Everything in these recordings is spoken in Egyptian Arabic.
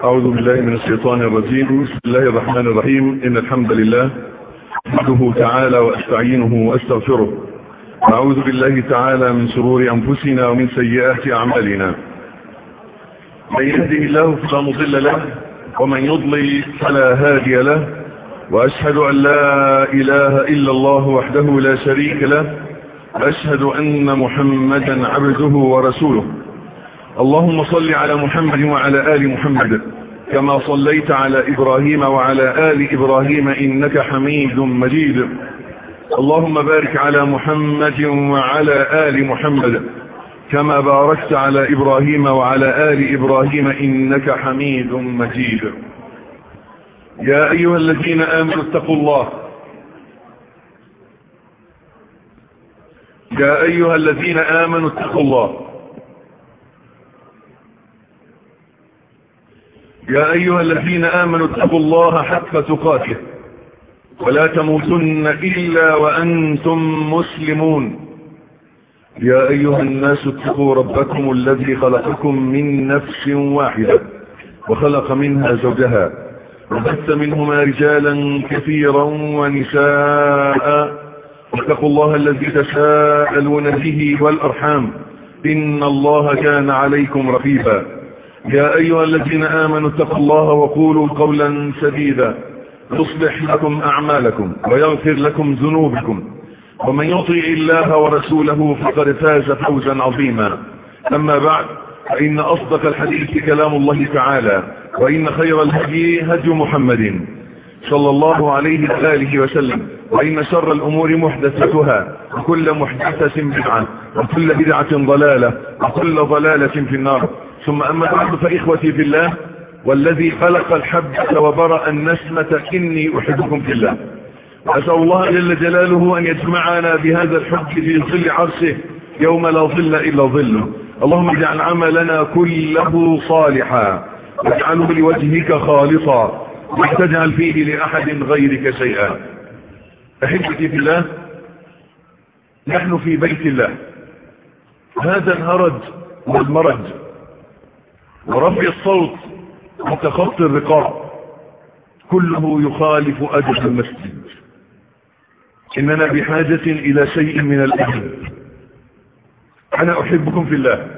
أعوذ بالله من الشيطان الرجيم بسم الله الرحمن الرحيم إن الحمد لله أحمده تعالى وأستعينه وأستغفره أعوذ بالله تعالى من شرور أنفسنا ومن سيئات أعمالنا من يهده الله فلا مضل له ومن يضلل فلا هادي له وأشهد أن لا إله إلا الله وحده لا شريك له أشهد أن محمدا عبده ورسوله اللهم صل على محمد وعلى آل محمد كما صليت على إبراهيم وعلى آل إبراهيم إنك حميد مجيد اللهم بارك على محمد وعلى آل محمد كما باركت على إبراهيم وعلى آل إبراهيم إنك حميد مجيد يا أيها الذين آمنوا اتقوا الله يا أيها الذين آمنوا اتقوا الله يا أيها الذين آمنوا اتقوا الله حق تقاته ولا تموتن إلا وأنتم مسلمون يا أيها الناس اتقوا ربكم الذي خلقكم من نفس واحدة وخلق منها زوجها وبث منهما رجالا كثيرا ونساء واتقوا الله الذي تساءلون به والأرحام إن الله كان عليكم رقيبا يا أيها الذين آمنوا اتقوا الله وقولوا قولا سديدا يصلح لكم أعمالكم ويغفر لكم ذنوبكم ومن يطيع الله ورسوله فقد فاز فوزا عظيما أما بعد فإن أصدق الحديث كلام الله تعالى وإن خير الهدي هدي محمد صلى الله عليه وآله وسلم وإن شر الأمور محدثتها وكل محدثة بدعة وكل بدعة ضلالة وكل ضلالة في النار ثم أما بعد فإخوتي في الله والذي خلق الحبة وبرأ النسمة إني أحبكم في الله أسأل الله جل جلاله أن يجمعنا بهذا الحب في ظل عرشه يوم لا ظل إلا ظله اللهم اجعل عملنا كله صالحا واجعله لوجهك خالصا لا تجعل فيه لأحد غيرك شيئا أحبتي في الله نحن في بيت الله هذا الهرج والمرج ورفع الصوت وتخطي الرقاب كله يخالف أدب المسجد إننا بحاجة إلى شيء من الأهل أنا أحبكم في الله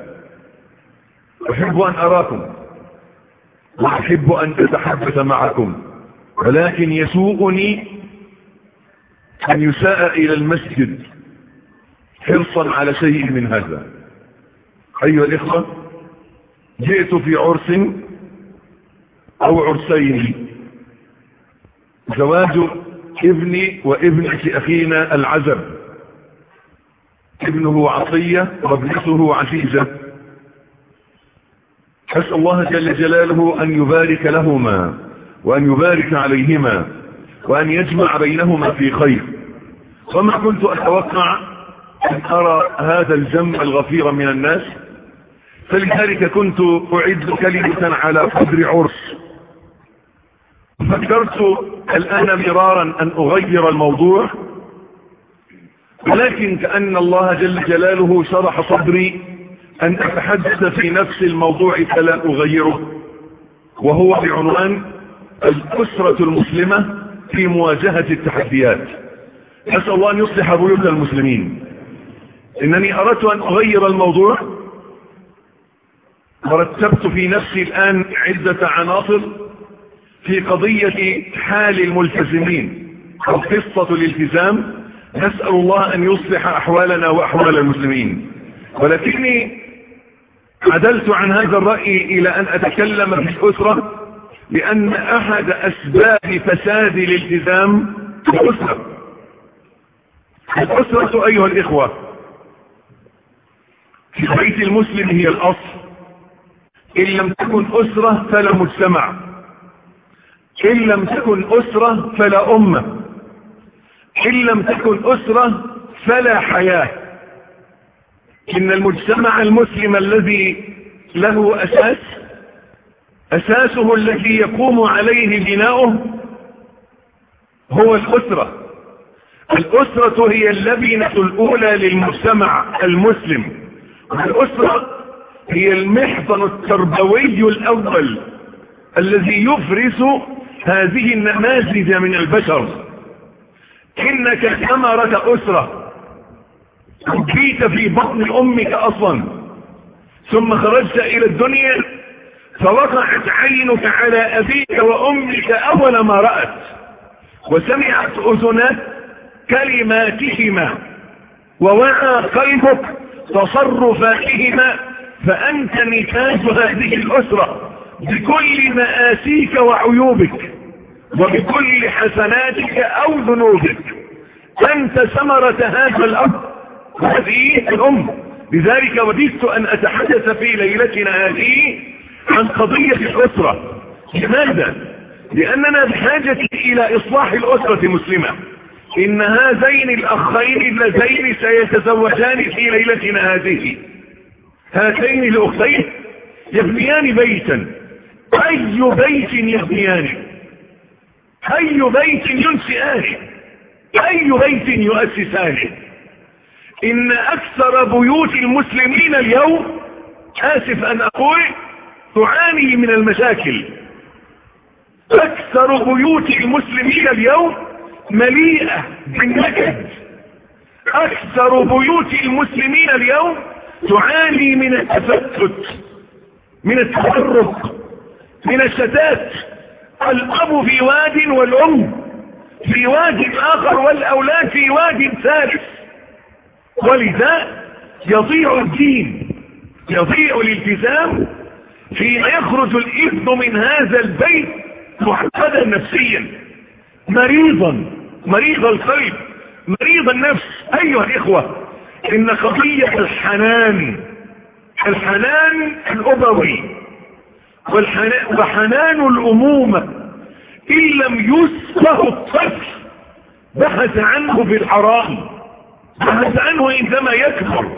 أحب أن أراكم وأحب أن أتحدث معكم ولكن يسوءني أن يساء إلى المسجد حرصا على شيء من هذا أيها الإخوة جئت في عرس أو عرسين زواج ابني وابنة أخينا العزب ابنه عطية وابنته عزيزة أسأل الله جل جلاله أن يبارك لهما وأن يبارك عليهما وأن يجمع بينهما في خير وما كنت أتوقع أن أرى هذا الجمع الغفير من الناس فلذلك كنت أعد كلمة على قدر عرس فكرت الآن مرارا أن أغير الموضوع ولكن كأن الله جل جلاله شرح صدري أن أتحدث في نفس الموضوع فلا أغيره وهو بعنوان الأسرة المسلمة في مواجهة التحديات أسأل الله أن يصلح بيوت المسلمين إنني أردت أن أغير الموضوع ورتبت في نفسي الآن عدة عناصر في قضية حال الملتزمين أو قصة الالتزام نسأل الله أن يصلح أحوالنا وأحوال المسلمين ولكني عدلت عن هذا الرأي إلى أن أتكلم في الأسرة لأن أحد أسباب فساد الالتزام الأسرة الأسرة أيها الإخوة في بيت المسلم هي الأصل إن لم تكن أسرة فلا مجتمع إن لم تكن أسرة فلا أمة إن لم تكن أسرة فلا حياة إن المجتمع المسلم الذي له أساس أساسه الذي يقوم عليه بناؤه هو الأسرة الأسرة هي اللبنة الأولى للمجتمع المسلم الأسرة هي المحضن التربوي الأول الذي يفرس هذه النماذج من البشر إنك ثمرة أسرة كنت في بطن أمك أصلا ثم خرجت إلى الدنيا فوقعت عينك على أبيك وأمك أول ما رأت وسمعت أذنك كلماتهما ووعى قلبك تصرفاتهما فأنت نتاج هذه الأسرة بكل مآسيك وعيوبك وبكل حسناتك أو ذنوبك أنت ثمرة هذا الأرض هذه الأم لذلك وددت أن أتحدث في ليلتنا هذه عن قضية الأسرة لماذا؟ لأننا بحاجة إلى إصلاح الأسرة المسلمة إن هذين الأخين اللذين سيتزوجان في ليلتنا هذه هاتين الأختين يبنيان بيتا أي بيت يبنيانه أي بيت ينشئانه أي بيت يؤسسانه إن أكثر بيوت المسلمين اليوم آسف أن أقول تعاني من المشاكل أكثر بيوت المسلمين اليوم مليئة بالنكد أكثر بيوت المسلمين اليوم تعاني من التفتت من التفرق من الشتات الأب في واد والأم في واد آخر والأولاد في واد ثالث ولذا يضيع الدين يضيع الالتزام حين يخرج الابن من هذا البيت محفدا نفسيا مريضا مريض القلب مريض النفس ايها الاخوة ان قضية الحنان الحنان الابوي وحنان الامومة ان لم يسقه الطفل بحث عنه في الحرام بحث عنه عندما يكبر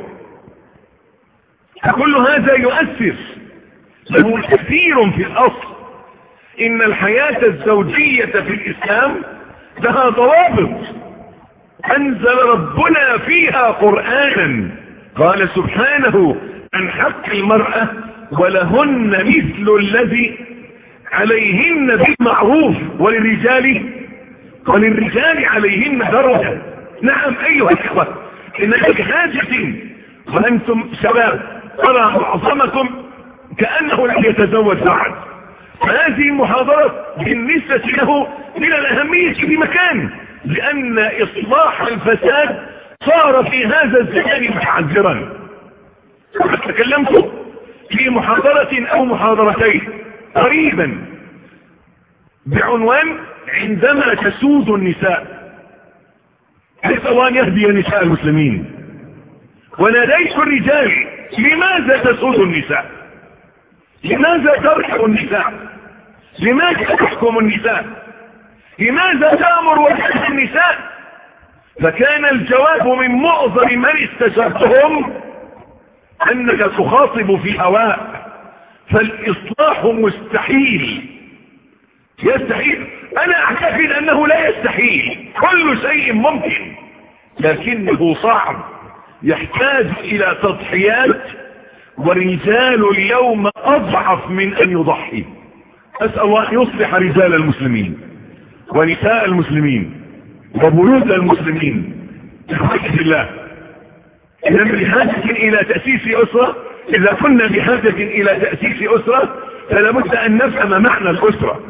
كل هذا يؤثر له كثير في الاصل ان الحياة الزوجية في الاسلام لها ضوابط انزل ربنا فيها قرآنا قال سبحانه عن حق المرأة ولهن مثل الذي عليهن بالمعروف وللرجال وللرجال عليهن درجة نعم ايها الاخوة انك بحاجة وانتم شباب ترى معظمكم كأنه لم يتزوج بعد فهذه المحاضرة بالنسبة له من الأهمية في مكان لأن إصلاح الفساد صار في هذا الزمان متعذرا تكلمت في محاضرة أو محاضرتين قريبا بعنوان عندما تسود النساء نسأل الله أن يهدي نساء المسلمين وناديت الرجال لماذا تسود النساء لماذا ترحب النساء لماذا تحكم النساء لماذا تأمر وتحكم النساء فكان الجواب من معظم من استشرتهم أنك تخاطب في هواء فالإصلاح مستحيل يستحيل أنا أعتقد أنه لا يستحيل كل شيء ممكن لكنه صعب يحتاج إلى تضحيات ورجال اليوم أضعف من أن يضحي أسأل الله أن يصلح رجال المسلمين ونساء المسلمين وبيوت المسلمين بحاجة الله إذا بحاجة إلى تأسيس أسرة إذا كنا بحاجة إلى تأسيس أسرة فلا بد أن نفهم معنى الأسرة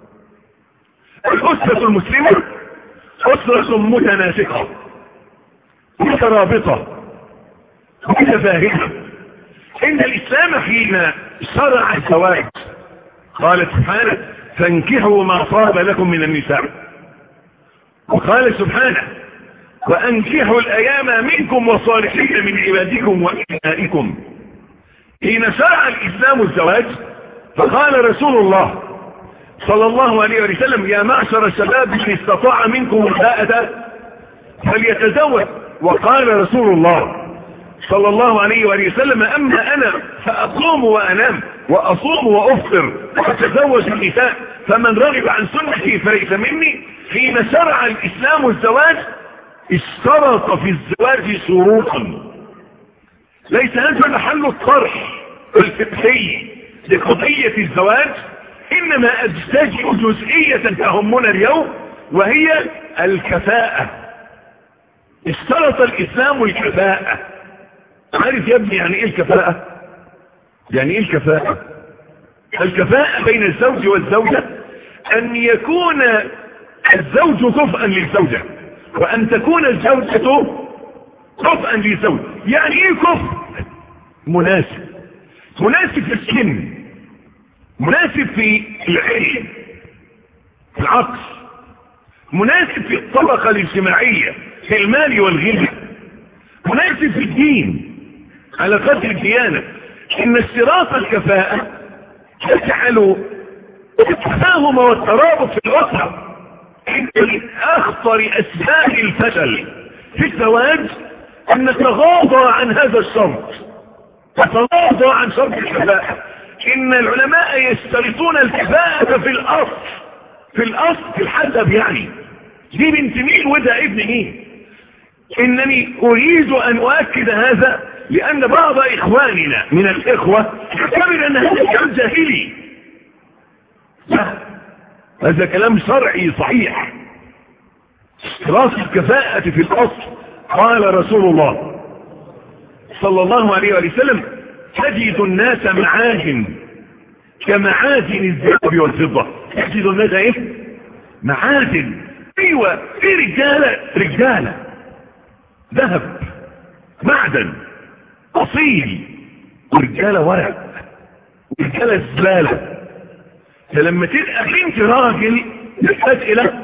الأسرة المسلمة أسرة متناسقة مترابطة متفاهمة إن الإسلام حين شرع الزواج قال سبحانه فانكحوا ما طاب لكم من النساء وقال سبحانه وأنكحوا الأيام منكم وصالحين من عبادكم وإنائكم حين شرع الإسلام الزواج فقال رسول الله صلى الله عليه وسلم يا معشر الشباب من استطاع منكم الباءة فليتزوج وقال رسول الله صلى الله عليه وآله وسلم أما أنا فأقوم وأنام وأصوم وأفطر وأتزوج النساء فمن رغب عن سنتي فليس مني حين شرع الإسلام الزواج اشترط في الزواج شروطا ليس هذا محل الطرح الفقهي لقضية الزواج إنما أجتزئ جزئية تهمنا اليوم وهي الكفاءة اشترط الإسلام الكفاءة عارف يا ابني يعني إيه الكفاءة يعني إيه الكفاءة الكفاءة بين الزوج والزوجة أن يكون الزوج كفءا للزوجة وأن تكون الزوجة كفءا للزوج يعني إيه كفء مناسب مناسب في السن مناسب في العلم في العقل مناسب في الطبقة الاجتماعية في المال والغنى مناسب في الدين على قدر الديانة ان اشتراط الكفاءة يجعل التفاهم والترابط في الأسرة من أخطر أسباب الفشل في الزواج أن نتغاضى عن هذا الشرط نتغاضى عن شرط الكفاءة إن العلماء يشترطون الكفاءة في الأصل في الأصل في الحسب يعني دي بنت مين وده ابن مين إنني أريد أن أؤكد هذا لأن بعض إخواننا من الإخوة يعتبر أن هذا كلام جاهلي لا هذا كلام شرعي صحيح راس الكفاءة في الأصل قال رسول الله صلى الله عليه وسلم تجد الناس معاهن كمعادن الذهب والفضة تجد الناس ايه معادن ايوه في رجالة رجالة ذهب معدن اصيل ورجالة ورق ورجالة زبالة فلما تبقى بنت راجل يحتاج الى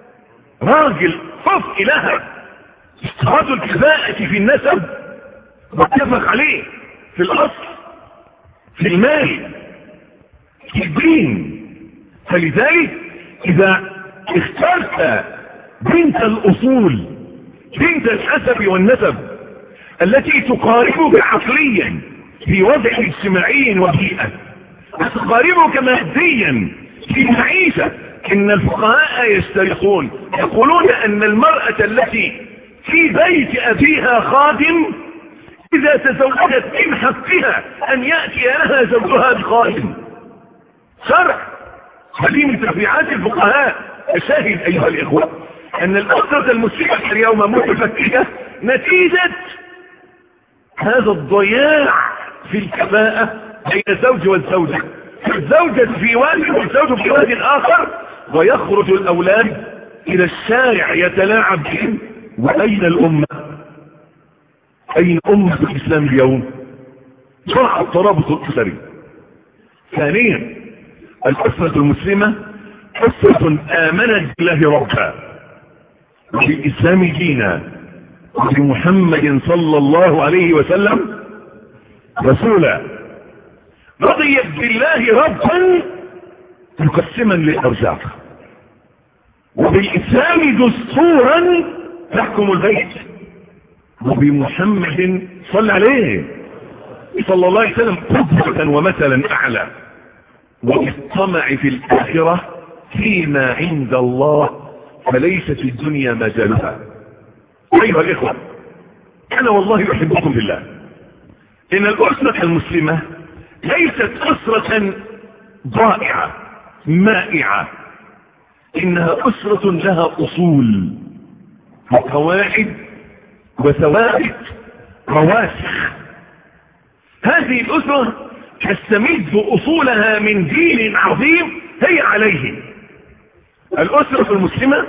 راجل خف لها استعراض الكفاءة في النسب متفق عليه في الاصل في المال في الدين فلذلك اذا اخترت بنت الاصول بنت الحسب والنسب التي تقاربك عقليا في وضع اجتماعي وبيئة وتقاربك ماديا في المعيشة ان الفقهاء يشترطون يقولون ان المرأة التي في بيت ابيها خادم اذا تزوجت من حقها ان يأتي لها زوجها بخادم شرع هذه من تفريعات الفقهاء الشاهد ايها الاخوة ان الاسرة المسلمة اليوم متفككة نتيجة هذا الضياع في الكفاءة بين الزوج والزوجة الزوجة في واد والزوج في واد اخر ويخرج الاولاد الى الشارع يتلاعب بهم واين الامة اين امة الاسلام اليوم شرع الترابط الاسري ثانيا الاسرة المسلمة اسرة امنت بالله ربها وبالاسلام دينا وبمحمد صلى الله عليه وسلم رسولا رضيت بالله ربا مقسما للارزاق وبالاسلام دستورا تحكم البيت وبمحمد صلى عليه صلى الله عليه وسلم قدوة ومثلا اعلى وبالطمع في الاخرة فيما عند الله فليست الدنيا مجالها ايها الاخوة انا والله احبكم بالله ان الاسرة المسلمة ليست اسرة ضائعة مائعة انها اسرة لها اصول وقواعد وثوابت رواسخ هذه الاسرة تستمد اصولها من دين عظيم هي عليه الاسرة المسلمة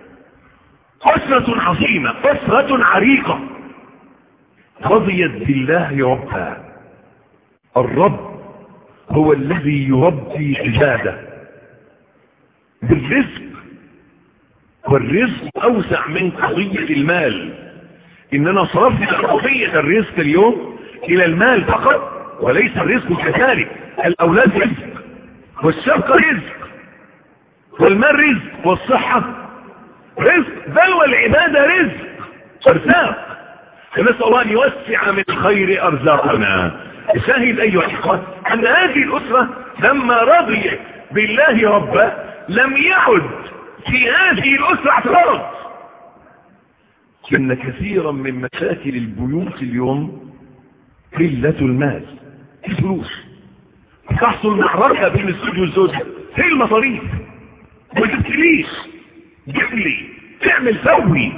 اسرة عظيمة اسرة عريقة رضيت بالله ربها الرب هو الذي يربي عباده بالرزق والرزق اوسع من قضية المال اننا صرفنا قضية الرزق اليوم الى المال فقط وليس الرزق كذلك الاولاد رزق والشبق رزق والمال رزق والصحة رزق بل والعبادة رزق ارزاق فنسأل الله ان يوسع من خير ارزاقنا شاهد ايها الاخوة ان هذه الاسرة لما رضي بالله ربه لم يعد في هذه الاسرة اعتراض ان كثيرا من مشاكل البيوت اليوم قلة المال الفلوس تحصل معركة بين الزوج والزوجة هي المصاريف ما تبتليش جيب لي تعمل سوي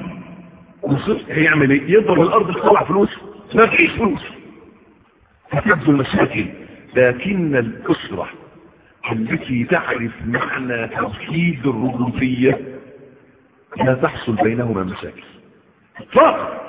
هيعمل ايه يضرب الارض تطلع فلوس ما فيش فلوس هتبدو المشاكل لكن الاسره التي تعرف معنى توحيد الربوبيه لا تحصل بينهما مشاكل اطلاقا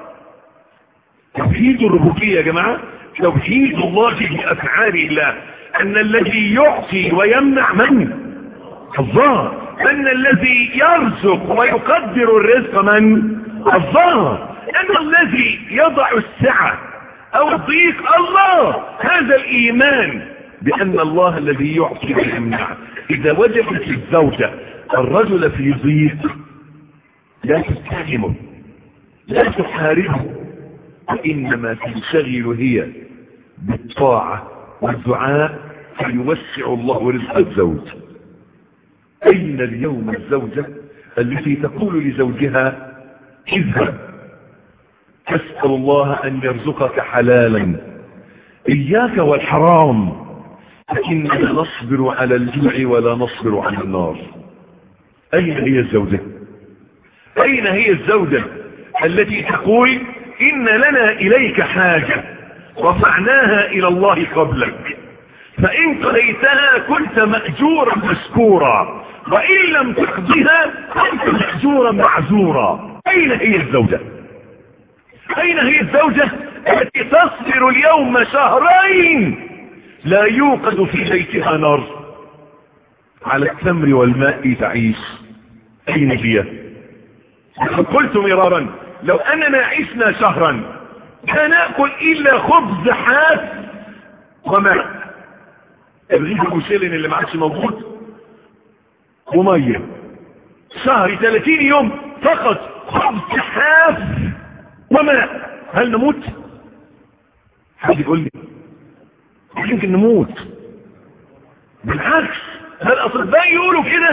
توحيد الربوبيه يا جماعه توحيد الله بافعال الله ان الذي يعطي ويمنع من الله ان الذي يرزق ويقدر الرزق من الله ان الذي يضع السعه او الضيق الله هذا الايمان بان الله الذي يعطي ويمنع اذا وجدت الزوجه الرجل في ضيق لا تتهمه لا تحاربه وإنما تنشغل هي بالطاعة والدعاء فيوسع الله رزق الزوج أين اليوم الزوجة التي تقول لزوجها اذهب تسأل الله أن يرزقك حلالا إياك والحرام فإننا نصبر على الجوع ولا نصبر على النار أين هي الزوجة أين هي الزوجة التي تقول إن لنا إليك حاجة رفعناها إلى الله قبلك فإن قضيتها كنت مأجورا مشكورا وإن لم تقضيها كنت مأجورا معذورا أين هي الزوجة أين هي الزوجة التي تصبر اليوم شهرين لا يوقد في بيتها نار على التمر والماء تعيش أين هي قلت مرارا لو أننا عشنا شهرا لا نأكل إلا خبز حاف وماء الرغيف المسلن اللي ما عادش موجود ومية شهر 30 يوم فقط خبز حاف وماء هل نموت حد يقول لي يمكن نموت بالعكس هل الأطباء يقولوا كده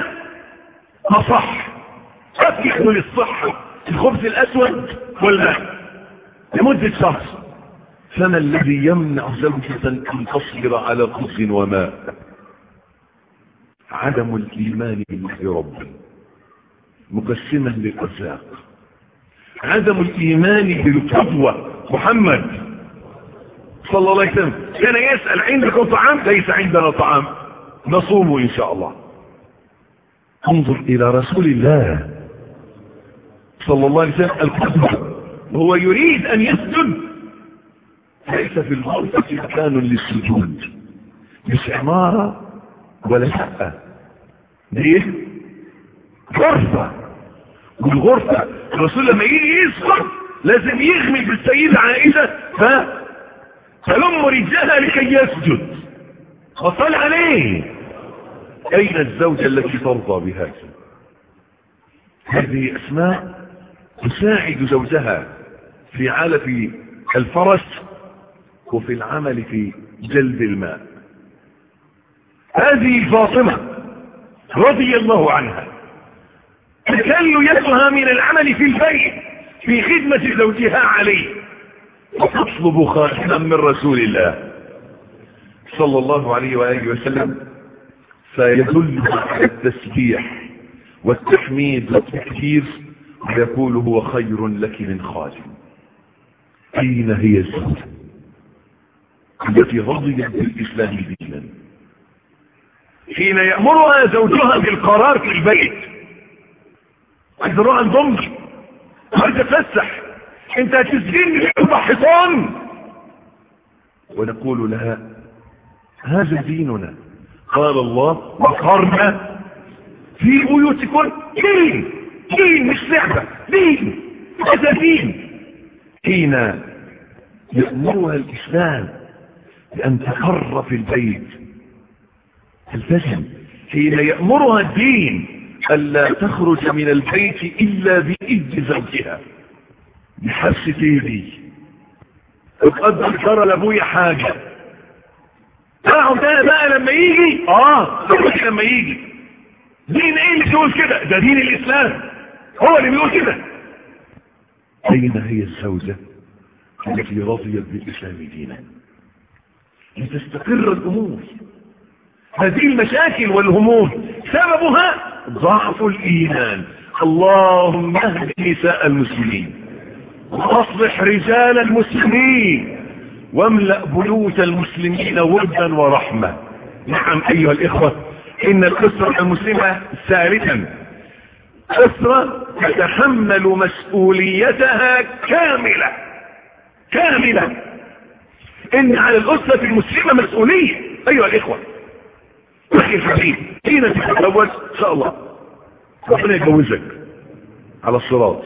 أصح أفكح للصحة الخبز الأسود والماء لمدة شهر فما الذي يمنع زوجة أن تصبر على خبز وماء عدم الإيمان بالله رب مقسما للأرزاق عدم الإيمان بالقدوة محمد صلى الله عليه وسلم كان يسأل عندكم طعام ليس عندنا طعام نصوم إن شاء الله انظر إلى رسول الله صلى الله عليه وسلم القدوة هو يريد أن يسجد ليس في الغرفة مكان للسجود مش عمارة ولا شقة دي غرفة والغرفة الرسول لما يجي يسقط لازم يغمي بالسيدة عائشة ف تلم رجلها لكي يسجد وصل عليه اين الزوجة التي ترضى بهذا هذه اسماء تساعد زوجها في علف الفرس وفي العمل في جلب الماء هذه فاطمة رضي الله عنها تكل يدها من العمل في البيت في خدمة زوجها عليه وتطلب خاتما من رسول الله صلى الله عليه وآله وسلم فيدل على التسبيح والتحميد والتكثير ويقول هو خير لك من خادم أين هي الزوجة التي رضيت بالإسلام دينا حين يأمرها زوجها بالقرار في البيت عايز اروح عند امي عايز اتفسح انت هتسجني في اربع حيطان ونقول لها هذا ديننا قال الله وقرنا في بيوتكم دين دين مش لعبة دين هذا دين حين يأمرها الإسلام بأن تقر في البيت تلتزم حين يأمرها الدين ألا تخرج من البيت إلا بإذن زوجها بحبس ايدي وقدر ترى لابويا حاجة اقعد انا بقى لما يجي اه لما يجي دين ايه اللي بيقول كده ده دين الاسلام هو اللي بيقول كده اين هي الزوجة التي رضيت بالاسلام دينا لتستقر الامور هذه المشاكل والهموم سببها ضعف الإيمان اللهم اهد نساء المسلمين واصلح رجال المسلمين واملأ بيوت المسلمين وردا ورحمة نعم أيها الإخوة إن الأسرة المسلمة ثالثا أسرة تتحمل مسؤوليتها كاملة كاملة إن على الأسرة المسلمة مسؤولية أيها الإخوة أخي الحبيب حين تتزوج إن شاء الله ربنا يجوزك على الصراط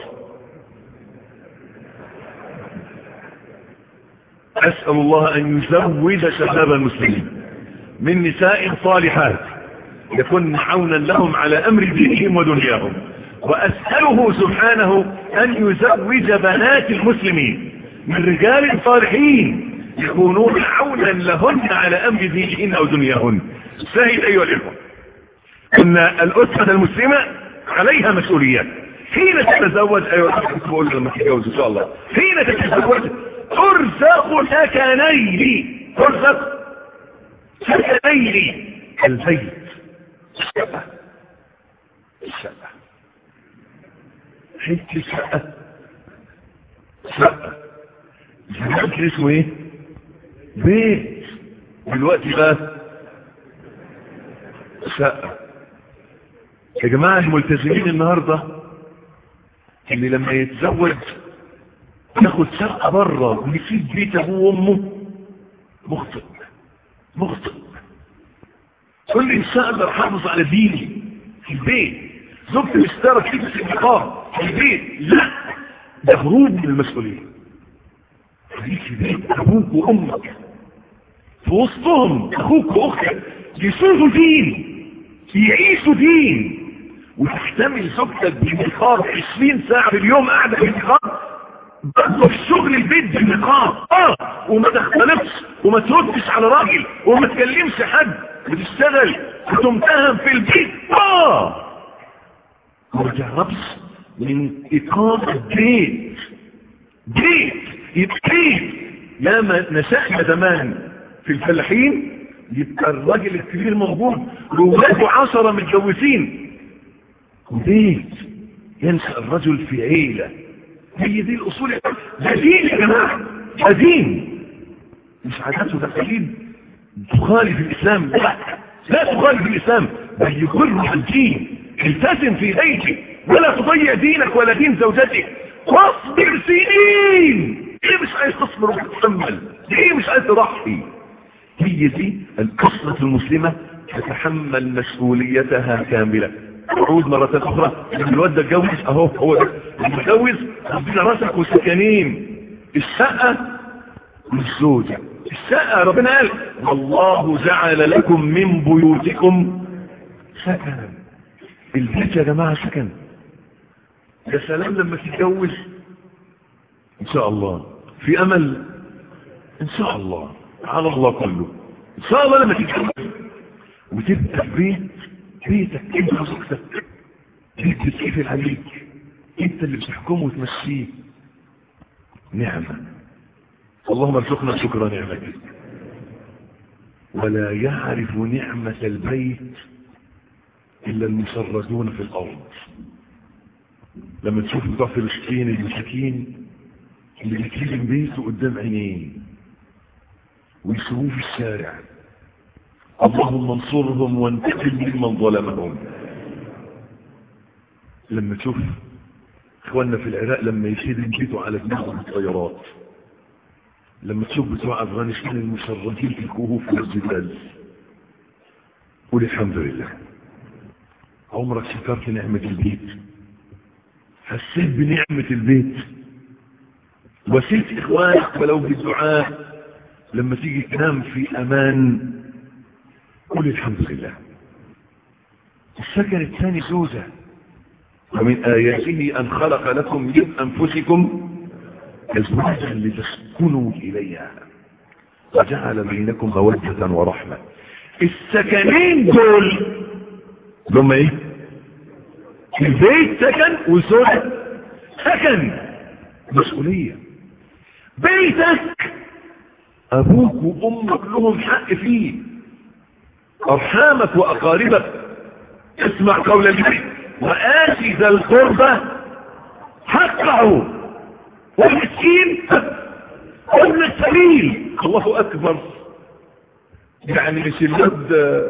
أسأل الله أن يزوج شباب المسلمين من نساء صالحات يكون عونا لهم على أمر دينهم ودنياهم وأسأله سبحانه أن يزوج بنات المسلمين من رجال صالحين يكونون عونا لهن على أمر دينهن أو دنياهن سهل أيها الإخوة أن الأسرة المسلمة عليها مسؤوليات حين تتزوج أيها الإخوة بقول لما تتجوز إن شاء الله حين تتزوج ترزق سكنين ترزق سكنين البيت الشقة الشقة حتة شقة شقة زمان اسمه ايه بيت دلوقتي بقى شقة يا جماعة الملتزمين النهاردة اللي لما يتزوج ياخد شقة بره ويسيب بيت ابوه وامه مخطئ مخطئ كل انسان اقدر احافظ على ديني في البيت زوجتي مشترك في الانتقام في البيت لا ده هروب من المسؤوليه خليك في بيت ابوك وامك في وسطهم اخوك واختك يصيروا دين يعيشوا دين وتحتمل زوجتك بالنقاب 20 ساعه في اليوم قاعده بالنقاب برضه في شغل البيت بالنقاب اه وما تختلفش وما تردش على راجل وما تكلمش حد بتشتغل وتمتهم في البيت اه ما تهربش من إقامة بيت بيت يبقى بيت لما نشأنا زمان في الفلاحين يبقى الراجل الكبير موجود وولاده عشرة متجوزين بيت ينشأ الرجل في عيلة هي دي الأصول ده دين يا جماعة ده دين مش عادات وتقاليد تخالف الإسلام لا لا تخالف الإسلام بل يقر الدين التزم في بيتك ولا تضيع دينك ولا دين زوجتك واصبر سنين ليه مش عايز تصبر وتتحمل ليه مش عايز تضحي هي دي الأسرة المسلمة تتحمل مسؤوليتها كاملة عود مرة أخرى لما الواد ده اتجوز أهو هو ده لما اتجوز ربنا رزق وسكنين الشقة والزوجة الشقة ربنا قال والله جعل لكم من بيوتكم سكنا البيت يا جماعة سكن يا سلام لما تتجوز ان شاء الله في امل ان شاء الله على الله كله ان شاء الله لما تتجوز وتبقى في بيت بيتك انت وزوجتك بيت بتقفل عليك انت اللي بتحكمه وتمشيه نعمة اللهم ارزقنا شكر نعمتك ولا يعرف نعمة البيت إلا المسردون في الأرض لما تشوف بتوع فلسطين المساكين اللي بيتكلم بيته قدام عينيه ويسووه في الشارع اللهم انصرهم وانتقم ممن ظلمهم لما تشوف اخواننا في العراق لما يشيل بيته على دماغهم الطيارات لما تشوف بتوع افغانستان المشردين في الكهوف والجبال قول الحمد لله عمرك شكرت نعمة البيت حسيت بنعمة البيت وسيت اخوانك ولو بالدعاء لما تيجي تنام في امان قول الحمد لله السكن الثاني زوجة ومن آياته أن خلق لكم من أنفسكم أزواجا لتسكنوا إليها وجعل بينكم مودة ورحمة السكنين دول لما ايه البيت سكن والزوجة سكن مسؤولية بيتك ابوك وامك لهم حق فيه ارحامك واقاربك اسمع قول النبي وآتي ذا القربى حقه والمسكين وابن السبيل الله اكبر يعني مش الواد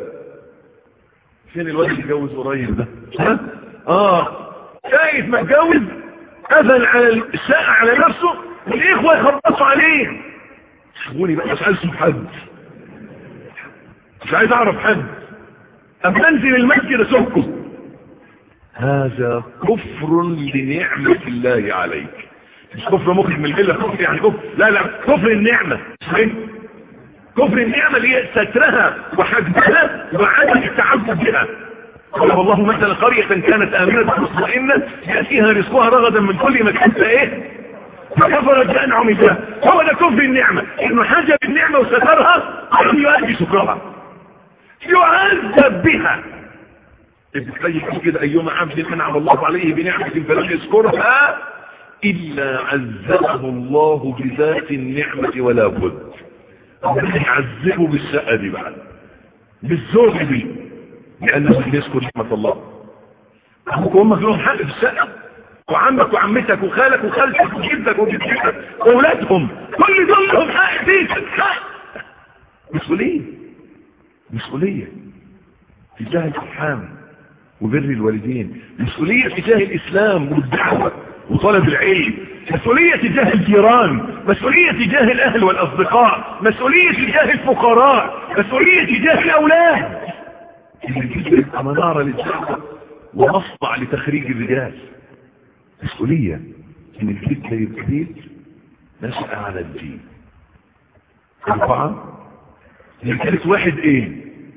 فين الواد اللي اتجوز قريب ده ها اه شايف ما اتجوز اذن على الساعة على نفسه والاخوة يخبطوا عليه سيبوني بقى مش عايز اشوف حد مش عايز اعرف حد اما انزل المسجد اسوقكم هذا كفر لنعمة الله عليك مش كفر مخرج من المله كفر يعني كفر لا لا كفر النعمة صحيح كفر النعمة اللي هي سترها وحجبها وعدم التعبد بها قال والله مثلا قرية كانت آمنة مطمئنة يأتيها رزقها رغدا من كل مكان ايه فكفرت بأنعم الله هو ده كفر النعمة انه حجب النعمة وسترها ولم يؤدي شكرها يعذب بها ابن القيم كده ايما عبد انعم الله عليه بنعمة فلم يذكرها الا عذبه الله بذات النعمة ولا بد يعذبه بالشقة دي بعد بالزوج دي لانه بيذكر نعمة الله ابوك وامك لهم حق في الشقة وعمك وعمتك وخالك وخالتك وجدك وجدتك واولادهم كل دول لهم حق فيك حق مسؤولية مسؤولية تجاه الارحام وبر الوالدين مسؤولية تجاه الاسلام والدعوة وطلب العلم مسؤولية تجاه الجيران مسؤولية تجاه الاهل والاصدقاء مسؤولية تجاه الفقراء مسؤولية تجاه الاولاد تبقى منارة للدعوة ومصنع لتخريج الرجال مسؤولية ان البيت ده يبقى بيت نشأ على الدين أربعة ثالث واحد ايه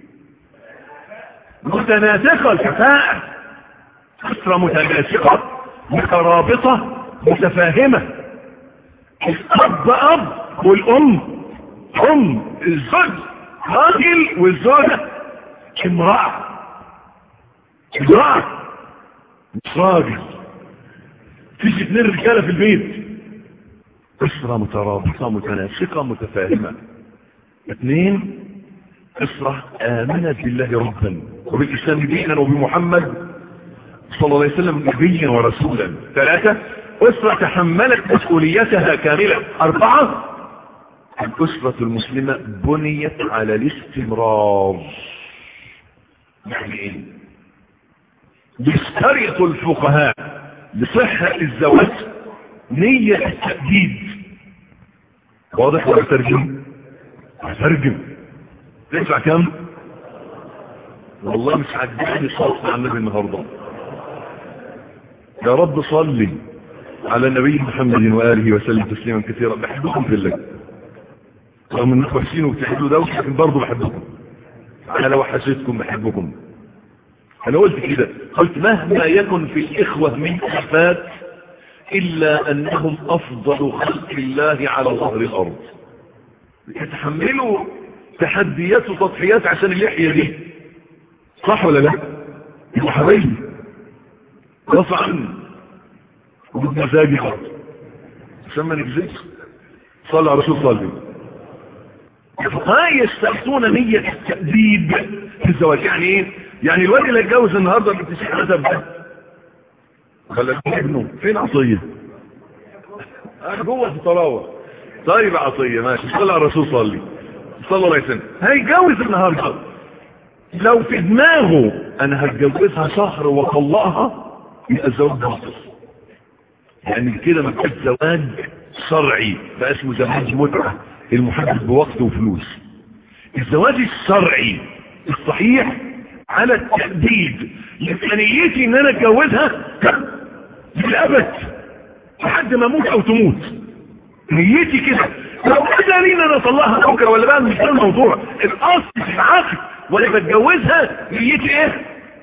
متناسقة الكفاءة أسرة متناسقة مترابطة متفاهمة الأب أب والأم أم الزوج راجل والزوجة امرأة امرأة مش راجل فيش اتنين رجالة في البيت أسرة مترابطة متناسقة متفاهمة اثنين أسرة آمنت بالله ربا وبالإسلام دينا وبمحمد صلى الله عليه وسلم نبيا ورسولا ثلاثة أسرة تحملت مسؤوليتها كاملة أربعة الأسرة المسلمة بنيت على الاستمرار يعني ايه بيشترط الفقهاء لصحة الزواج نية التأديد واضح ولا ترجم هترجم تدفع كم والله مش عجبني صوت مع النبي النهارده يا رب صلي على النبي محمد وآله وسلم تسليما كثيرا بحبكم في الله رغم انكم وحشين وبتحبوا ده لكن برضه بحبكم انا لو حسيتكم بحبكم انا قلت كده قلت مهما يكن في الاخوة من افات الا انهم افضل خلق الله على ظهر الارض يتحملوا تحديات وتضحيات عشان اللحية دي صح ولا لا يبقوا حبايبي رفع عني وبمزاجي خالص عشان ما نكذبش صلى على رسول صلي الفقهاء يستحسون نية التأديب في الزواج يعني ايه يعني الواد اللي اتجوز النهارده اللي بتسيح نسب ده ولا ابنه فين عطيه جوه في طراوه طيب عطيه ماشي صلى على الرسول صلي صلى الله عليه وسلم هيتجوز النهارده لو في دماغه انا هتجوزها شهر واطلقها يبقى الزواج باطل يعني كده ما كانش زواج شرعي بقى اسمه زواج متعه المحدد بوقت وفلوس الزواج الشرعي الصحيح على التأديد يبقى نيتي ان انا اتجوزها للابد لحد ما اموت او تموت نيتي كده لو كده لينا انا اطلعها بكره ولا بقى مش ده الموضوع الاصل في العقد ولا بتجوزها نيتي ايه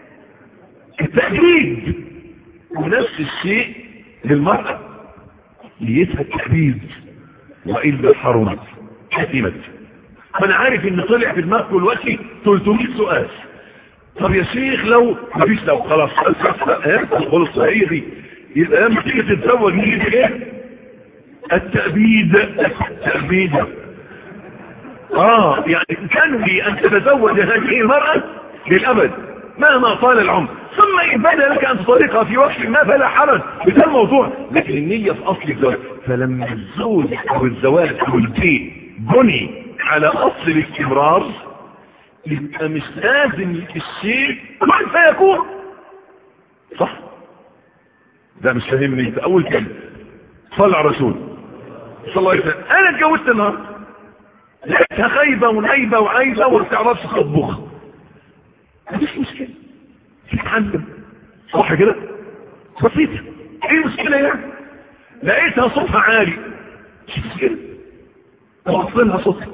التأديد ونفس الشيء للمرأة نيتها التأديد وإلا حرمت حتمت فانا عارف ان طلع في دماغكم دلوقتي 300 سؤال طب يا شيخ لو مفيش لو خلاص خلص هي دي يبقى لما تيجي تتزوج نيجي ايه التأبيد التأبيد اه يعني تنوي ان تتزوج هذه المرأة للابد مهما طال العمر ثم ان بدا لك ان تطلقها في وقت ما فلا حرج بهذا الموضوع لكن النية في اصل الزواج فلما الزوج او الزواج او البيت بني على اصل الاستمرار يبقى مش لازم الشيء كل فيكون صح ده مش فاهمني انت اول كلمه صلى على الرسول صلى الله عليه وسلم انا اتجوزت النهارده لقيتها خايبه ونايبه وعايزه وما بتعرفش تطبخ مفيش مشكله تتعلم صح كده بسيطه ايه المشكله يعني لقيتها صوتها عالي مش مشكله توصلها صوتها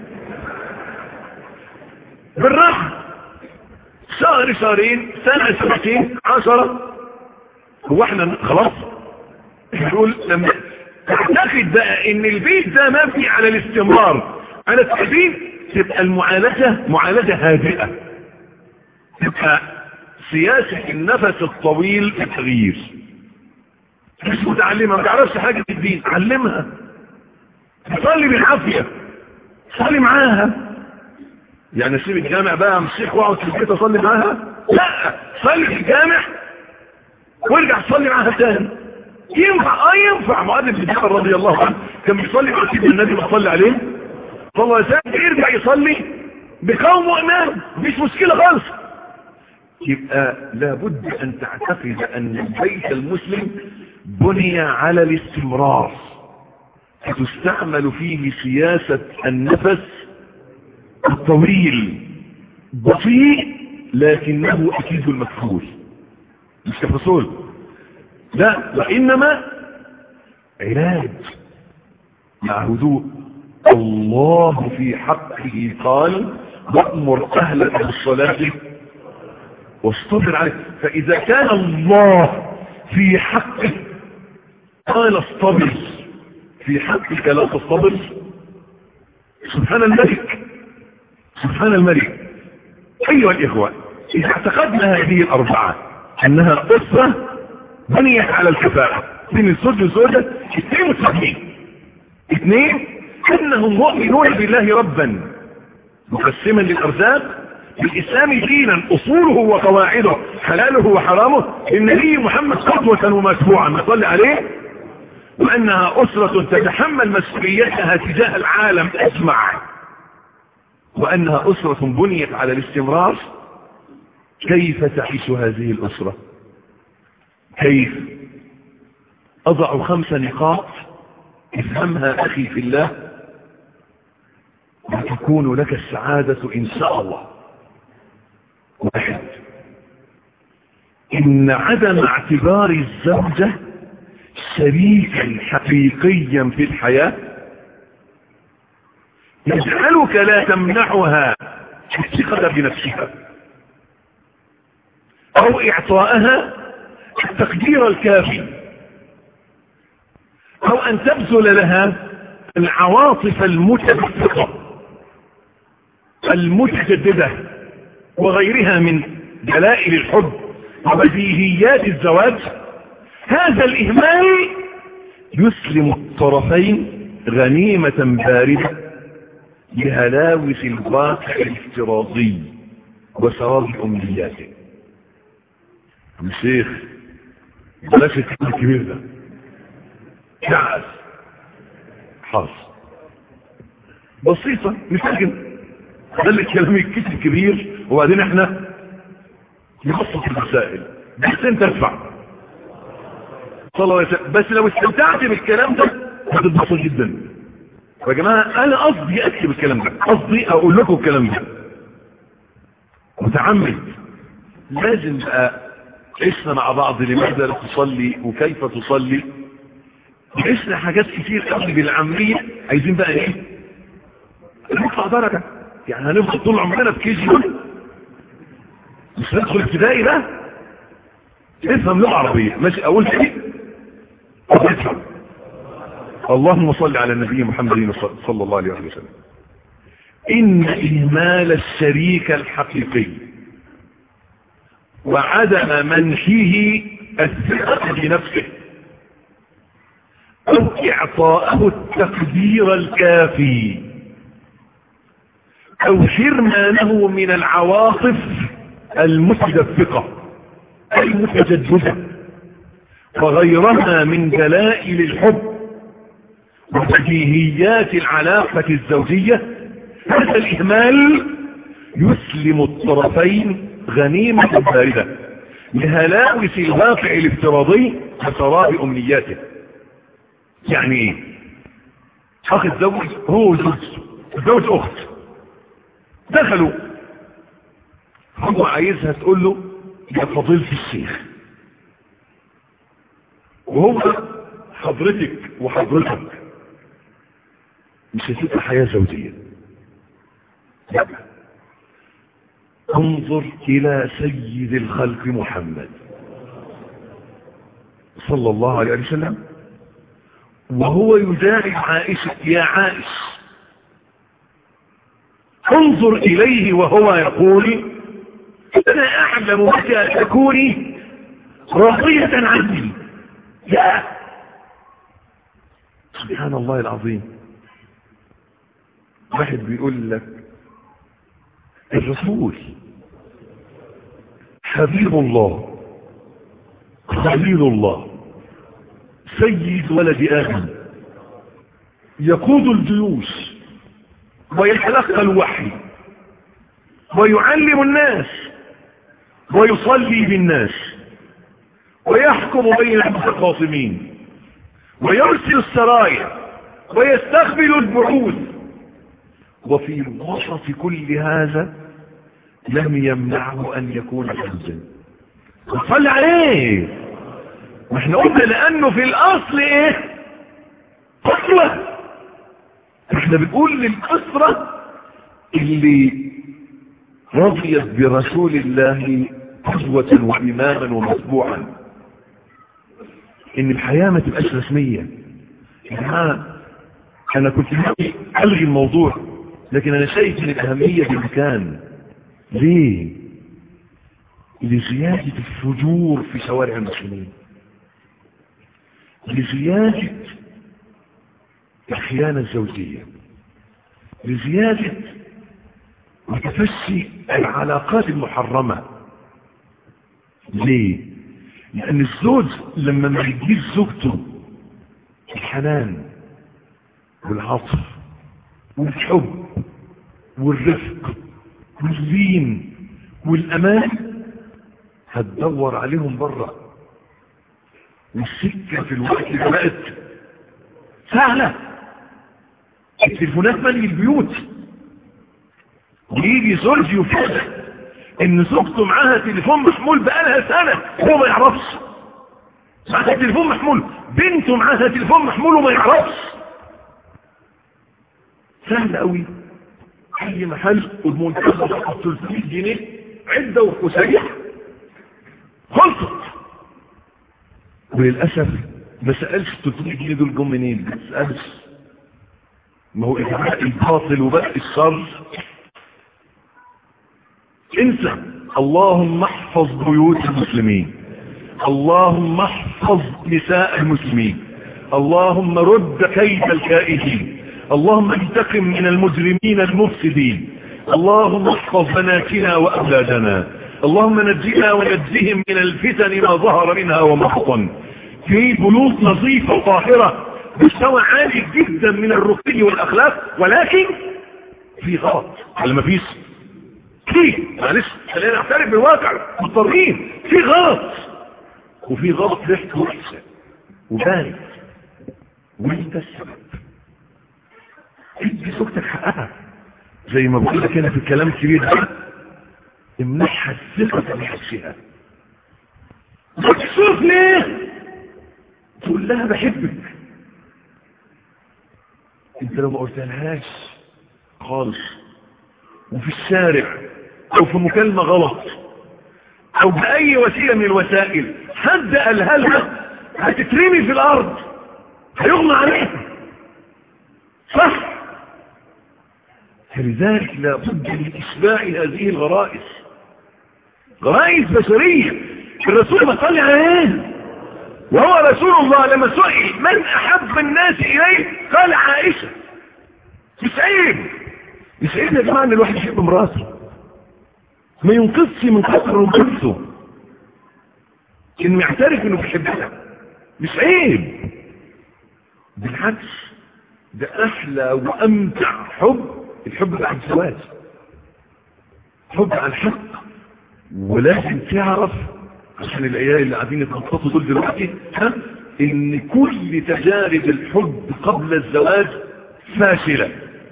بالراحه شهر شهرين سنه سنتين عشره هو احنا خلاص نقول لما تعتقد بقى ان البيت ده مبني على الاستمرار على التحديد تبقى المعالجة معالجة هادئة تبقى سياسة النفس الطويل في التغيير مش متعلمة ما تعرفش حاجة في الدين علمها تصلي بالعافية صلي معاها يعني سيب الجامع بقى امسك واقعد في البيت اصلي معاها لا صلي في الجامع وارجع تصلي معاها تاني ينفع اه ينفع مؤدب بن جبل رضي الله عنه كان بيصلي مع سيدنا النبي بيصلي عليه صلى الله عليه وسلم يرجع يصلي بقوم وامام مفيش مشكله خالص يبقى لابد ان تعتقد ان البيت المسلم بني على الاستمرار فتستعمل فيه سياسة النفس الطويل بطيء لكنه اكيد المكفول مش تفصول لا وإنما علاج مع هدوء الله في حقه قال وأمر أهلك بالصلاة واصطبر عليه فإذا كان الله في حقه قال اصطبر في حقك لا تصطبر سبحان الملك سبحان الملك أيها الإخوة إذا اعتقدنا هذه الأربعة أنها أسرة بنيت على الكفاءة بين الزوج والزوجة اثنين متفقين اثنين انهم مؤمنون بالله ربا مقسما للارزاق بالاسلام دينا اصوله وقواعده حلاله وحرامه النبي محمد قدوة ومتبوعا نصلي عليه وانها اسرة تتحمل مسؤوليتها تجاه العالم اجمع وانها اسرة بنيت على الاستمرار كيف تعيش هذه الاسره كيف أضع خمس نقاط افهمها أخي في الله وتكون لك السعادة إن شاء الله واحد إن عدم اعتبار الزوجة شريكا حقيقيا في الحياة يجعلك لا تمنحها الثقة بنفسها أو إعطائها التقدير الكافي او ان تبذل لها العواطف المتدفقة المتجددة وغيرها من دلائل الحب وبديهيات الزواج هذا الاهمال يسلم الطرفين غنيمة باردة لهلاوس الواقع الافتراضي وسراب امنياته الشيخ بلاش الكلام الكبير ده شعب حاص بسيطة نسجن خلي الكلام الكتب كبير وبعدين احنا نبسط المسائل بس انت ارفع صلى الله عليه وسلم بس لو استمتعت بالكلام ده هتتبسط جدا يا جماعة انا قصدي اكتب الكلام ده قصدي اقول لكم الكلام ده متعمد لازم بقى عشنا مع بعض لماذا لا تصلي وكيف تصلي عشنا حاجات كتير قبل بالعملية عايزين بقى ايه نطلع درجة يعني هنفضل طول عمرنا في كي جي مش ندخل ابتدائي ده افهم لغة عربية ماشي اقول ايه افهم اللهم صل على النبي محمد صلى الله عليه وسلم ان اهمال الشريك الحقيقي وعدم منحه الثقة بنفسه او اعطاءه التقدير الكافي او حرمانه من العواطف المتدفقة المتجددة وغيرها من دلائل الحب وبديهيات العلاقة الزوجية هذا الإهمال يسلم الطرفين غنيمة باردة لهلاوس الواقع الافتراضي وسراب أمنياته يعني ايه اخ الزوج هو وزوجته الزوج اخت دخلوا هو عايزها تقول له يا فضيلة الشيخ وهو حضرتك وحضرتك مش هتبقى حياة زوجية لا انظر الى سيد الخلق محمد صلى الله عليه وسلم وهو يداعي عائشة يا عائش انظر اليه وهو يقول انا اعلم متى تكوني راضية عني يا سبحان الله العظيم واحد بيقول لك الرسول حبيب الله خليل الله سيد ولد آدم يقود الجيوش ويتلقى الوحي ويعلم الناس ويصلي بالناس ويحكم بين المتخاصمين ويرسل السرايا ويستقبل البعوث وفي وسط كل هذا لم يمنعه ان يكون حزا وصل عليه ما احنا قلنا لانه في الاصل ايه قسوة احنا بنقول للاسرة اللي رضيت برسول الله قدوة وإماما ومتبوعا ان الحياة ما تبقاش رسمية يا جماعة انا كنت ناوي الغي الموضوع لكن انا شايف ان الاهمية بالمكان ليه لزيادة الفجور في شوارع المسلمين لزيادة الخيانة الزوجية لزيادة وتفشي العلاقات المحرمة ليه لأن الزوج لما ما يجيش زوجته الحنان والعطف والحب والرفق واللين والأمان هتدور عليهم بره والسكة في الوقت اللي بقت سهلة التليفونات مالي البيوت ويجي زوج يفاجئ ان زوجته معاها تليفون محمول بقالها سنة هو ما يعرفش معاها تليفون محمول بنته معاها تليفون محمول وما يعرفش سهل قوي اي محل والمنتخب 300 جنيه عدة وسريع خلصت وللأسف ما سألش 300 جنيه دول جم منين ما سألش ما هو إجراء الباطل وبقى الشر انسى اللهم احفظ بيوت المسلمين اللهم احفظ نساء المسلمين اللهم رد كيد الكائدين اللهم انتقم من المجرمين المفسدين اللهم احفظ بناتنا وأولادنا اللهم نجنا ونجزهم من الفتن ما ظهر منها وما بطن في بيوت نظيفة وطاهرة مستوى عالي جدا من الرقي والأخلاق ولكن في غلط ولا ما فيش في معلش خلينا نعترف بالواقع مضطرين في غلط وفي غلط ريحته وحشه وبارد وانت السبب ادي زوجتك حقها زي ما بقول لك هنا في الكلام الكبير ده امنحها الثقة بنفسها مكسوف ليه تقول لها بحبك انت لو ما قلتلهاش خالص وفي الشارع او في مكالمة غلط او باي وسيلة من الوسائل حد قالها لها هتترمي في الارض هيغمى عليها صح فلذلك لابد من اشباع هذه الغرائز غرائز بشرية الرسول ما صلي عليه وهو رسول الله لما سئل من احب الناس اليه قال عائشة مش عيب يسعدني يا جماعه ان الواحد يحب مراته ما ينقذش من قدر رجولته انه يعترف انه بيحبها مش عيب بالعكس ده احلى وامتع حب الحب بعد الزواج حب عن حق ولازم تعرف عشان العيال اللي قاعدين يتنططوا دول دلوقتي ها ان كل تجارب الحب قبل الزواج فاشله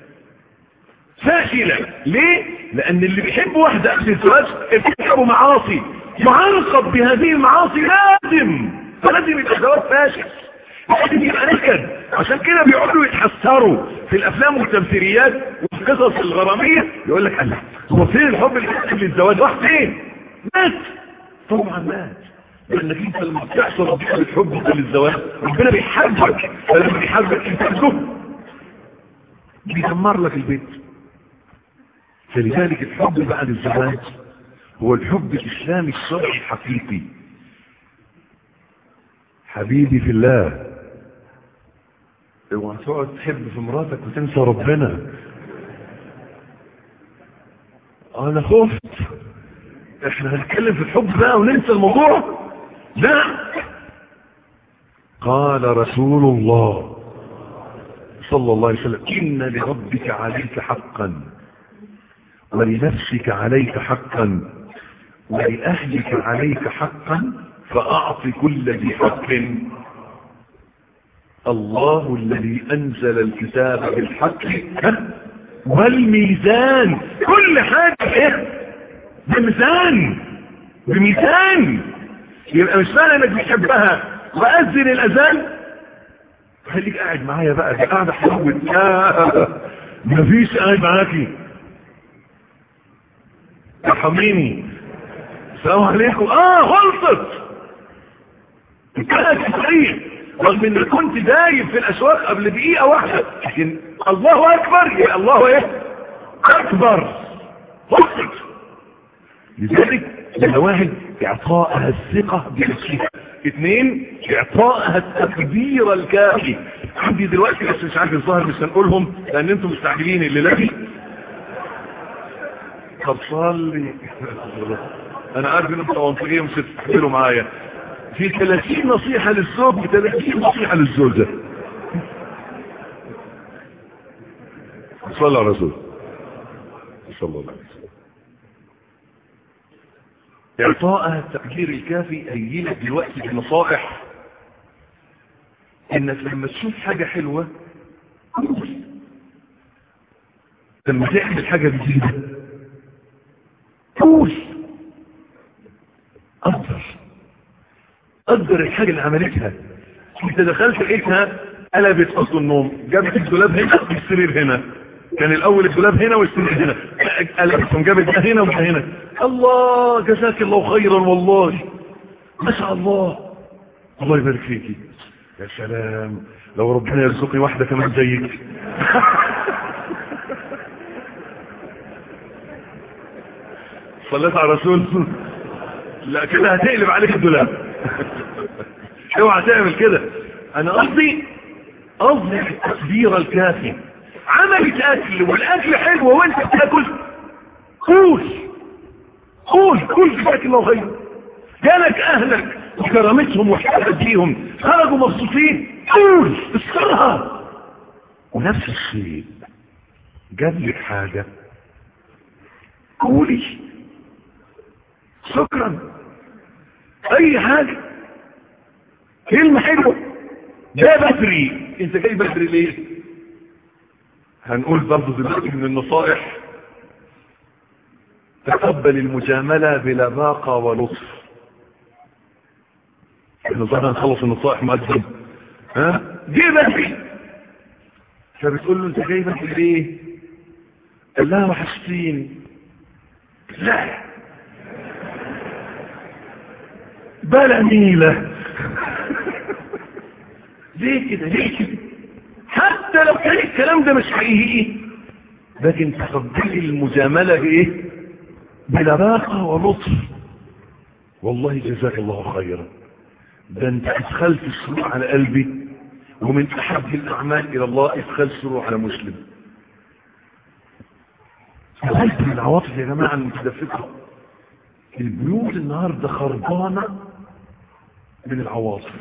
فاشله ليه لان اللي بيحب واحده قبل الزواج ارتكبوا معاصي معرقب بهذه المعاصي لازم فلازم يبقى الزواج فاشل لازم يبقى نكد عشان كده بيقعدوا يتحسروا في الافلام والتمثيليات وفي قصص الغراميه يقول لك الله هو فين الحب اللي قبل الزواج راح فين مات طبعا مات لانك انت لما بتحصل ربنا الحب قبل الزواج ربنا بيحبك فلما بيحبك انت تزهد بيدمر لك البيت فلذلك الحب بعد الزواج هو الحب الاسلامي الشرعي الحقيقي حبيبي في الله اوعى تقعد تحب في مراتك وتنسى ربنا انا خفت احنا هنتكلم في الحب بقى وننسى الموضوع لا قال رسول الله صلى الله عليه وسلم ان لربك عليك حقا ولنفسك عليك حقا ولأهلك عليك حقا فأعط كل ذي حق الله الذي أنزل الكتاب بالحق والميزان كل حاجة ايه بميزان بميزان يبقى مش معنى انك بتحبها وأذن الأذان خليك قاعد معايا بقى دي قاعدة حلوة مفيش قاعد معاكي ارحميني السلام عليكم اه غلطت كانت صحيح رغم ان كنت دايب في الاسواق قبل دقيقة واحدة لكن الله اكبر يا الله ايه اكبر غلطت لذلك لما واحد اعطائها الثقة بنفسها اثنين اعطائها التقدير الكافي عندي دلوقتي بس مش عارف الظاهر مش هنقولهم لان انتم مستعجلين اللي لاقي طب صلي انا عارف ان انتوا منطقيه مش هتستحملوا معايا في 30 نصيحة للزوج و 30 نصيحة للزوجة صلى على الرسول صلى الله عليه وسلم اعطائها التقدير الكافي هيجيلك دلوقتي بنصائح انك لما تشوف حاجة حلوة لما تعمل حاجة جديدة قول قدر قدر الحاجة اللي عملتها انت دخلت لقيتها قلبت اصل النوم جابت الدولاب هنا والسرير هنا كان الاول الدولاب هنا والسرير هنا قلبتهم جابت ده هنا وده هنا الله جزاك الله خيرا والله ما شاء الله الله يبارك فيكي يا سلام لو ربنا يرزقني واحدة كمان زيك صليت على الرسول لا كده هتقلب عليك الدولاب اوعى تعمل كده انا قصدي قصدي التقدير الكافي عملت اكل والاكل حلو وانت بتاكل قول قول قول جزاك الله خير جالك اهلك وكرمتهم وحبت فيهم خرجوا مبسوطين قول استرها ونفس الشيء جاب لك حاجه قولي شكرا اي حاجة كلمة حلوة ده بدري انت جاي بدري ليه هنقول برضو دلوقتي من النصائح تقبل المجاملة بلباقة ولطف احنا ظهرنا نخلص النصائح مقدم ها جاي بدري فبتقول له انت جاي بدري ليه قال لها وحشتيني لا بلا نيلة ليه كده ليه كده حتى لو كان الكلام ده مش حقيقي لكن تقبلي المجاملة بايه بلباقة ولطف والله جزاك الله خيرا ده انت ادخلت السرور على قلبي ومن احب الاعمال الى الله ادخال السرور على مسلم قلب من العواطف يا جماعة المتدفقة البيوت النهاردة خربانة من العواطف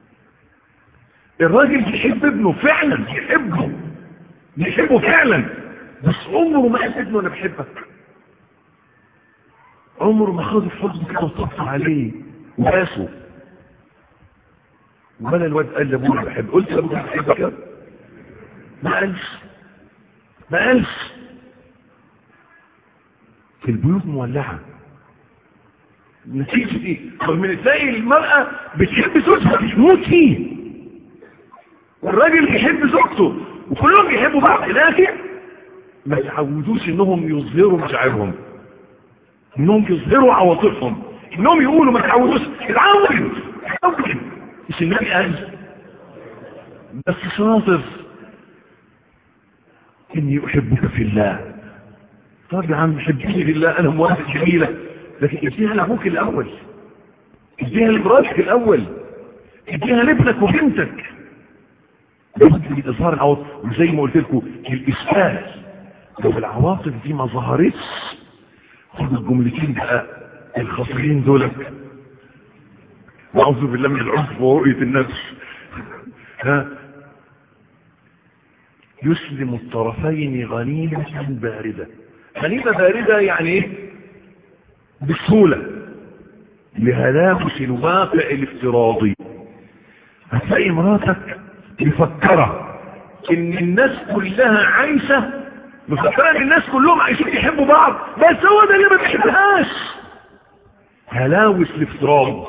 الراجل بيحب ابنه فعلا بيحبه بيحبه فعلا بس عمره ما قال ابنه انا بحبك عمره ما خده في حضنه كده وطبطب عليه وقاسه ولا الواد قال لابوه انا بحب قلت لابوه انا بحبك ما قالش ما قالش في البيوت مولعه نتيجة ايه رغم ان تلاقي المرأة بتحب زوجها بتموت فيه والراجل بيحب زوجته وكلهم بيحبوا بعض لكن ما يتعودوش انهم يظهروا مشاعرهم انهم يظهروا عواطفهم انهم يقولوا ما تعودوش اتعود اتعود مش النبي قال بس شاطر اني احبك في الله طب يا عم حبيني في الله انا موافق جميله لكن اديها لابوك الاول اديها لمراتك الاول اديها لابنك وبنتك لابد من اظهار العواطف وزي ما قلت لكم الاسفال لو العواطف دي ما ظهرتش خدوا الجملتين بقى الخطيرين دول اعوذ بالله من العنف ورؤيه النفس ها يسلم الطرفين غنيمة باردة غنيمة باردة يعني ايه بسهولة لهلاك الواقع الافتراضي هتلاقي مراتك مفكرة ان الناس كلها عايشة مفكرة ان الناس كلهم عايشين يحبوا بعض بس هو ده اللي ما بيحبهاش هلاوس الافتراض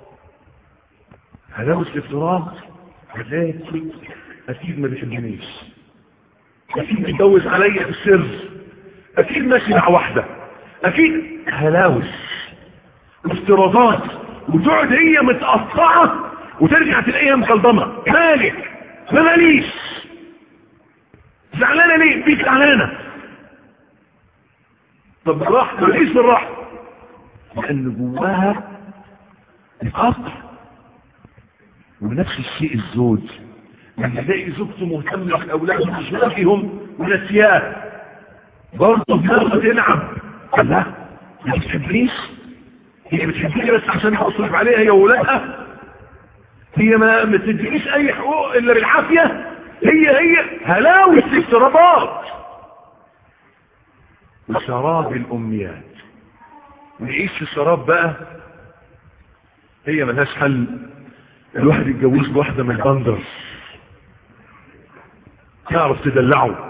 هلاوس الافتراض هتلاقي اكيد ما بيحبنيش اكيد متجوز عليا في السر اكيد ماشي مع واحدة اكيد هلاوس وافتراضات وتقعد هي متقطعة وترجع تلاقيها مكلضمة مالك ما ماليش زعلانة ليه بيك زعلانة طب بالراحة ماليش بالراحة لان جواها القطع ونفس الشيء الزوج لما يلاقي زوجته مهتمة بالاولاد مش فيهم ونسياه برضه دماغه تلعب قال لا ما بتحبنيش هي بتحبني بس عشان اصرف عليها هي واولادها هي ما ما تدينيش اي حقوق الا بالعافيه هي هي هلاوس الافتراضات وشراب الامنيات نعيش في شراب بقى هي ملهاش حل الواحد يتجوز بواحده من البندر تعرف تدلعه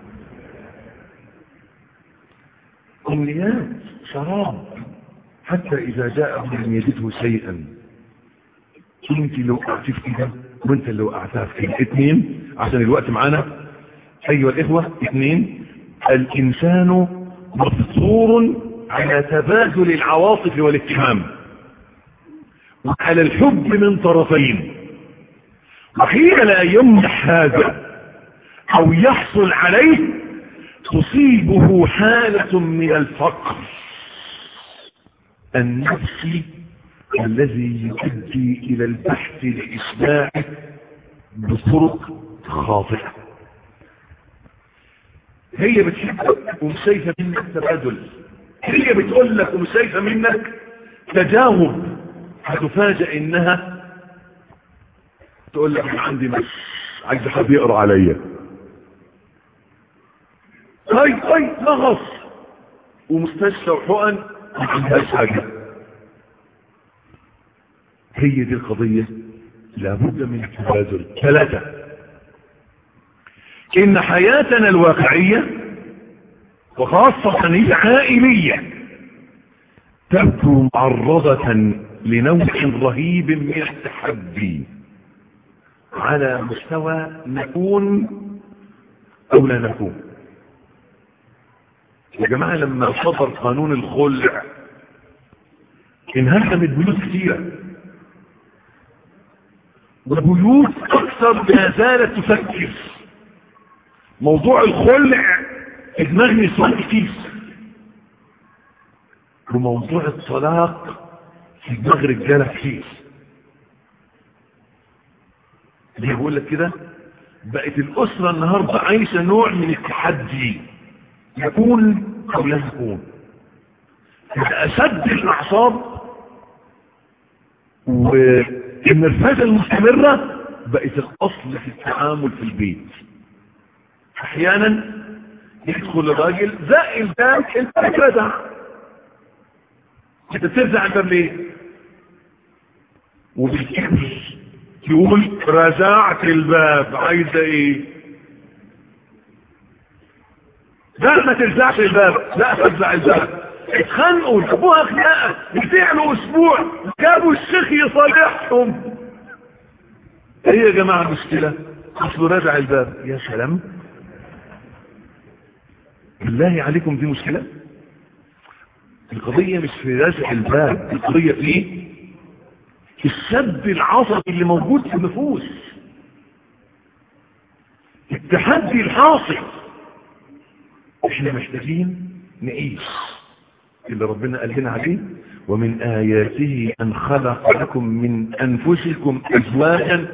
أمنيات شراب حتى إذا جاء من يجده شيئا انت لو قعدت في كده وانت لو قعدتها في كده اثنين عشان الوقت معانا ايها الاخوة اثنين الانسان مفطور على تبادل العواطف والاهتمام وعلى الحب من طرفين وحين لا يمنح هذا او يحصل عليه تصيبه حالة من الفقر النفسي الذي يؤدي الى البحث لإصلاحه بطرق خاطئة هي بتحبك ومش شايفة منك تبادل هي بتقول لك ومش شايفة منك تجاوب هتفاجئ انها تقول لك انا عندي مش عايز حد يقرا عليا اي اي نغص ومستشفى وحقن ما عندهاش حاجه هي دي القضية لابد من التبادل ثلاثة إن حياتنا الواقعية وخاصة العائلية تبدو معرضة لنوع رهيب من التحدي على مستوى نكون أو لا نكون يا جماعة لما صدر قانون الخلع انهدمت بيوت كثيرة وبيوت اكثر ما زالت تفكر موضوع الخلع دماغني سؤال كتير وموضوع الطلاق في دماغ رجاله كتير ليه بقول لك كده بقت الاسره النهارده عايشه نوع من التحدي يكون او لا تكون اشد الاعصاب والنرفزه المستمره بقت الاصل في التعامل في البيت احيانا يدخل الراجل زق الباب انت بترزع انت بترزع الباب ليه وبالكبر يقول رزعت الباب عايزه ايه لا ما ترزعش الباب لا ترزع الباب اتخانقوا جابوها خناقه بتعملوا اسبوع جابوا الشيخ يصالحهم ايه يا جماعه المشكله اصله رزع الباب يا سلام بالله عليكم دي مشكله القضيه مش في رزع الباب القضيه في ايه السب العصبي اللي موجود في النفوس التحدي الحاصل احنا محتاجين نعيش اللي ربنا قال لنا عليه ومن آياته أن خلق لكم من أنفسكم أزواجا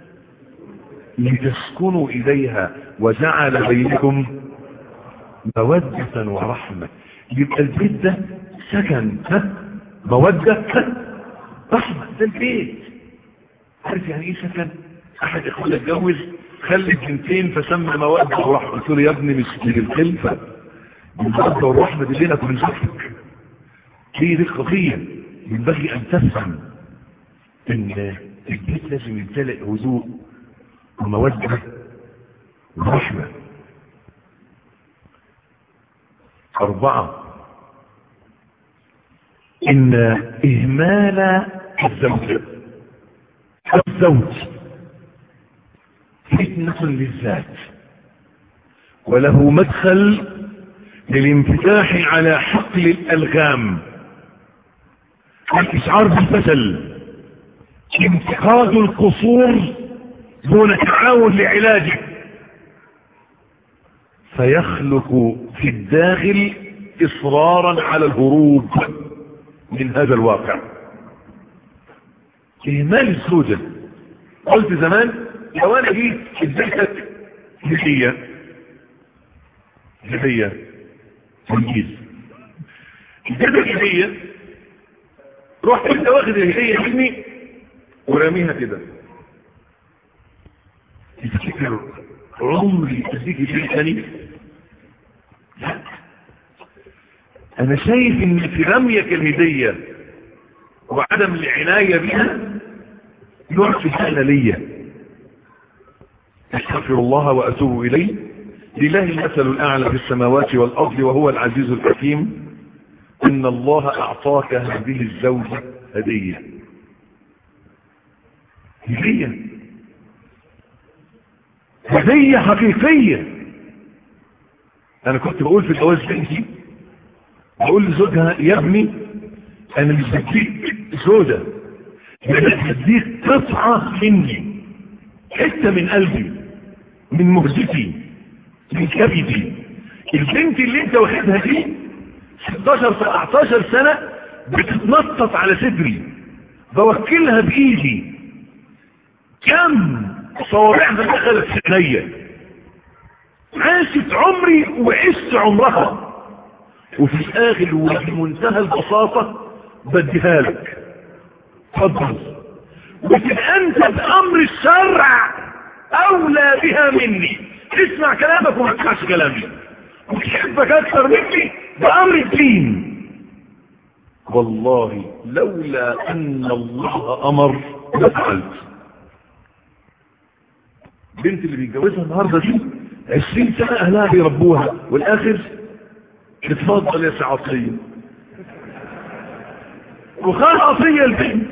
لتسكنوا إليها وجعل بينكم مودة ورحمة يبقى البيت ده سكن ها مودة ها رحمة ده البيت عارف يعني ايه سكن احد اخواني اتجوز خلي بنتين فسمى مودة ورحمة قلت له يا ابني مش دي الخلفة المودة والرحمة دي بينك وبين زوجتك هي دي القضية ينبغي ان تفهم ان البيت لازم يمتلئ هدوء ومودة ورحمة أربعة إن إهمال الزوج الزوج فتنة للذات وله مدخل للانفتاح على حقل الألغام الإشعار بالفشل انتقاد القصور دون تعاون لعلاجه فيخلق في الداخل إصرارا على الهروب من هذا الواقع إهمال الزوجة قلت زمان لو أنا جيت اديتك هدية هدية تنجيز اديتك هدية رحت انت واخد الهدية مني ورميها كده تفتكر عمري اديك هدية ثاني لا انا شايف ان في رميك الهدية وعدم العناية بها نوع سهالة ليا استغفر الله واتوب اليه لله المثل الاعلى في السماوات والارض وهو العزيز الحكيم ان الله اعطاك هذه الزوجة هدية هدية هدية حقيقية انا كنت بقول في الجواز بنتي بقول لزوجها يا ابني انا مش بديك زوجة انا بديك قطعة مني حتة من قلبي من مهجتي من كبدي البنت اللي انت واخدها دي 16 17 سنة بتتنطط على صدري بوكلها بايدي كم صوابعها دخلت في عينيا عاشت عمري وعشت عمرها وفي الاخر وبمنتهى البساطة بديها لك اتفضل وتبقى انت بامر الشرع اولى بها مني تسمع كلامك وما تسمعش كلامي وتحبك اكثر مني بامر الدين والله لولا ان الله امر لفعلت بنت اللي بيتجوزها النهارده دي 20 سنه اهلها بيربوها والاخر اتفضل يا سعطيه وخان عطيه البنت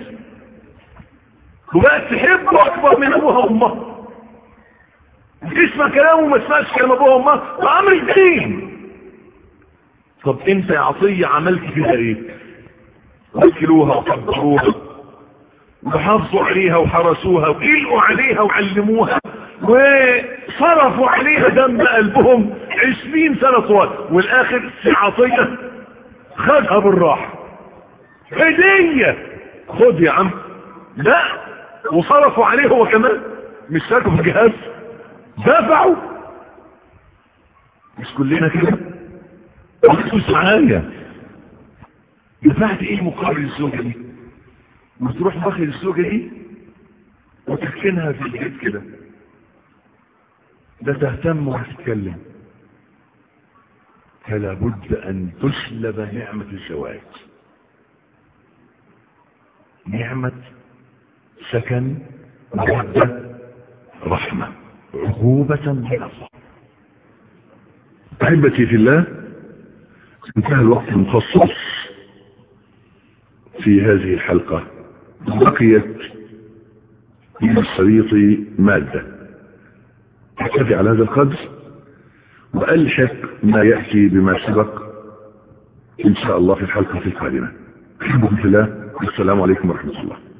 وبقت تحبه اكبر من ابوها وامها تسمع كلامه وما تسمعش كلام ابوها وامها بامر الدين طب انت يا عطيه عملت فيها ايه اكلوها وكبروها وحافظوا عليها وحرسوها وقلقوا عليها وعلموها وصرفوا عليها دم قلبهم عشرين سنة طوال والاخر عطية خدها بالراحة هدية خد يا عم لا وصرفوا عليه هو كمان مش ساكوا في الجهاز دفعوا مش كلنا كده ركز معايا دفعت ايه مقابل الزوجة دي وتروح واخد الزوجة دي وتسكنها في البيت كده لا تهتم وتتكلم فلا بد ان تسلب نعمة الزواج نعمة سكن مودة رحمة عقوبة من الله أحبتي في الله انتهى الوقت المخصص في هذه الحلقة بقيت من الشريط مادة أكتفي على هذا القدر وألحق ما يأتي بما سبق إن شاء الله في الحلقة القادمة أحبكم في الله السلام عليكم ورحمة الله